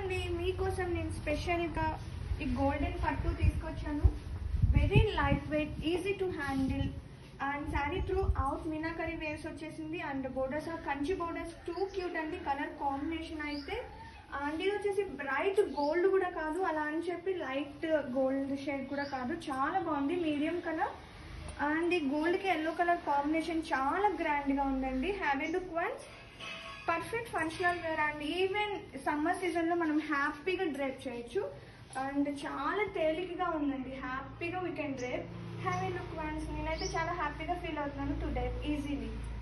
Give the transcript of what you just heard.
అండి మీకోసం నేను స్పెషల్గా ఈ గోల్డెన్ పట్టు తీసుకొచ్చాను very light weight easy to handle and sari throughout meenakari waves వచ్చేసింది and borders Kanchi borders too cute అండి కలర్ కాంబినేషన్ అయితే అండ్ ఇది వచ్చేసి బ్రైట్ గోల్డ్ కూడా కాదు అలా అని చెప్పి లైట్ గోల్డ్ షేడ్ కూడా కాదు చాలా బాగుంది మీడియం కలర్ అండ్ ఈ గోల్డ్కి ఎల్లో కలర్ కాంబినేషన్ చాలా గ్రాండ్గా ఉందండి have a look once perfect functional wear and even summer సీజన్లో మనం హ్యాపీగా డ్రైప్ చేయొచ్చు అండ్ చాలా తేలికగా ఉందండి హ్యాపీగా we can drape have a look once నేనైతే చాలా హ్యాపీగా ఫీల్ అవుతున్నాను టు డ్రైప్ ఈజీలీ